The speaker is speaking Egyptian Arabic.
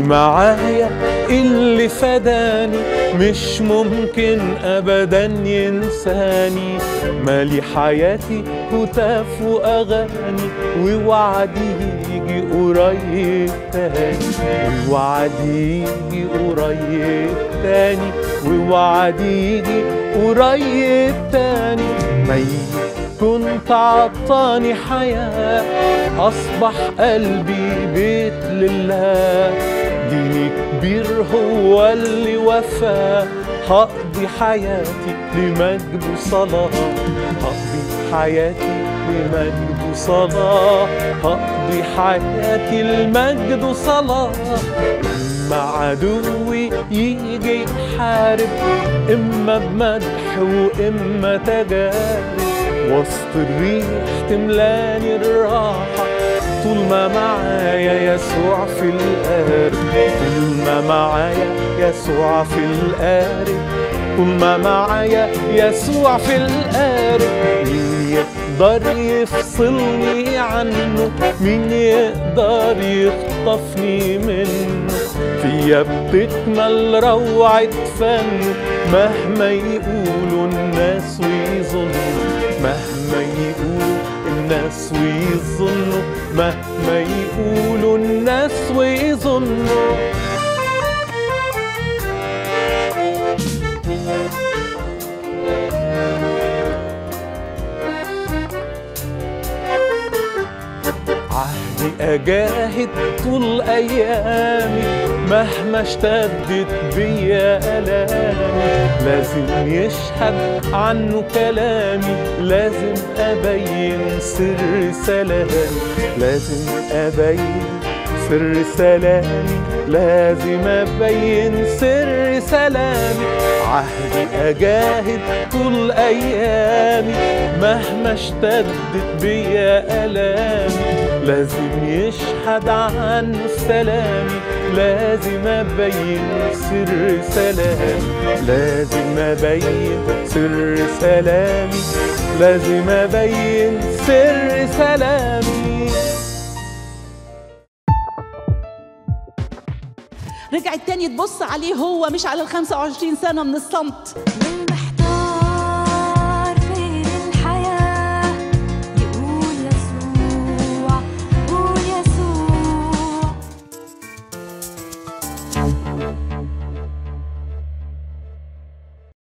معايا اللي فداني مش ممكن ابدا ينساني مالي حياتي هتاف واغاني ووعدي يجي قريب تاني ووعدي يجي قريب تاني ووعدي يجي قريب تاني ميت كنت عطاني حياة أصبح قلبي بيت لله ديني كبير هو اللي وفى هقضي حياتي لمجد وصلاة هقضي حياتي لمجد وصلاة هقضي حياتي لمجد وصلاة إما عدوي يجي يحارب إما بمدح وإما تجارب وسط الريح تملاني الراحة طول ما معايا يسوع في القارب طول ما معايا يسوع في القارب طول ما معايا يسوع في القارب مين يقدر يفصلني عنه مين يقدر يخطفني منه فيا بتكمل روعة فن مهما يقولوا الناس ويظنوا مهما يقولوا الناس ويظنوا مهما يقولوا الناس ويظنوا عهدي أجاهد طول أيامي مهما اشتدت بيا ألامي لازم يشهد عنه كلامي لازم أبين سر سلامي لازم أبين سر سلامي لازم أبين سر سلامي عهدي أجاهد طول أيامي مهما اشتدت بيا ألامي لازم يشهد عنه سلامي لازم أبين سر سلامي لازم أبين سر سلامي لازم أبين سر سلامي رجعت تاني تبص عليه هو مش على ال 25 سنة من الصمت